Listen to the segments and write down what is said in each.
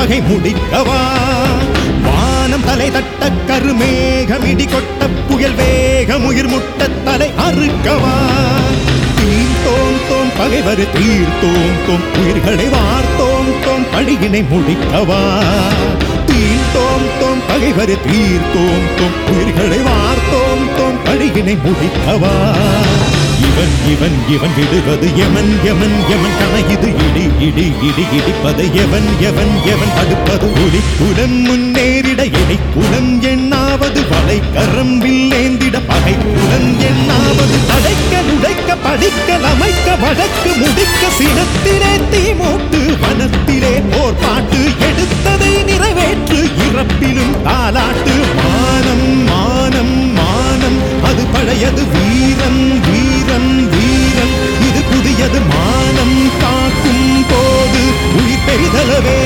பகை முடிக்கவா வானம் தலை தட்ட கருமேகம் இடி கொட்ட புயல் வேகம் உயிர் முட்ட தலை அறுக்கவா தீர்த்தோம் தோம் பகைவர் தீர்த்தோம் தோம் உயிர்களை வார்த்தோம் தோம் பழியினை முடிக்கவா தீர்த்தோம் தோம் பகைவர் தீர்த்தோம் தோம் உயிர்களை வார்த்தோம் தோம் பழியினை முடிக்கவா இவன் இவன் இவன் விடுவது எவன் எவன் எவன் கணகிது இடி இடி இடி இடிப்பது எவன் எவன் எவன் தடுப்பது ஒளி குலம் முன்னேறிட இடி குலம் எண்ணாவது வலை கரம் வில்லேந்திட பகை குலம் எண்ணாவது அடைக்க நுழைக்க படிக்க அமைக்க வழக்கு முடிக்க சினத்திலே தீ மூட்டு வனத்திலே போர் பாட்டு எடுத்ததை நிறைவேற்று இறப்பிலும் தாலாட்டு மானம் மானம் மானம் அது பழையது வீரம் வீரம் வீரம் இது புதியது மானம் காக்கும் போது உயிர் பெரிதலவே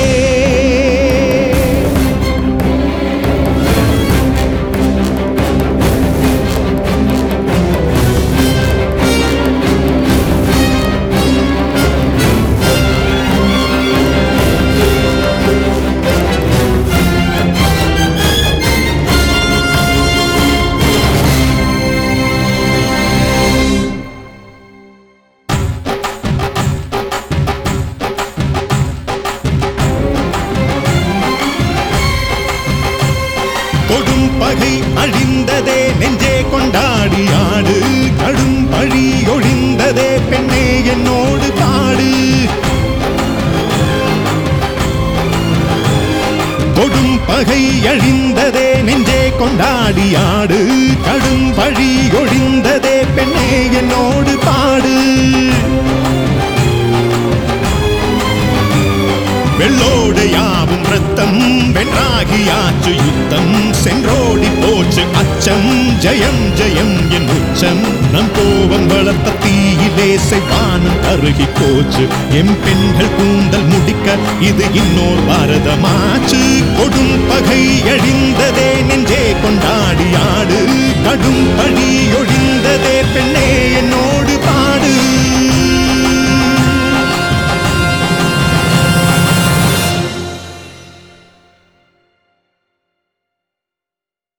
கொடும் பகை அழிந்ததே நெஞ்சே கொண்டாடி ஆடு கடும் பழி ஒழிந்ததே பெண்ணே என்னோடு பாடு கொடும் பகை அழிந்ததே நெஞ்சே கொண்டாடி ஆடு கடும் பழி ஒழிந்ததே பெண்ணே என்னோடு பாடு வெள்ளோடு யாவும் ரத்தம் வென்றாகியாச்சு யுத்தம் சென்றோடி போச்சு அச்சம் ஜெயம் ஜெயம் என் உச்சம் நம் கோபம் வளர்த்த தீயிலே செய்வானம் அருகி போச்சு எம் பெண்கள் கூந்தல் முடிக்க இது இன்னோர் பாரதமாச்சு கொடும் பகை அழிந்ததே நெஞ்சே கொண்ட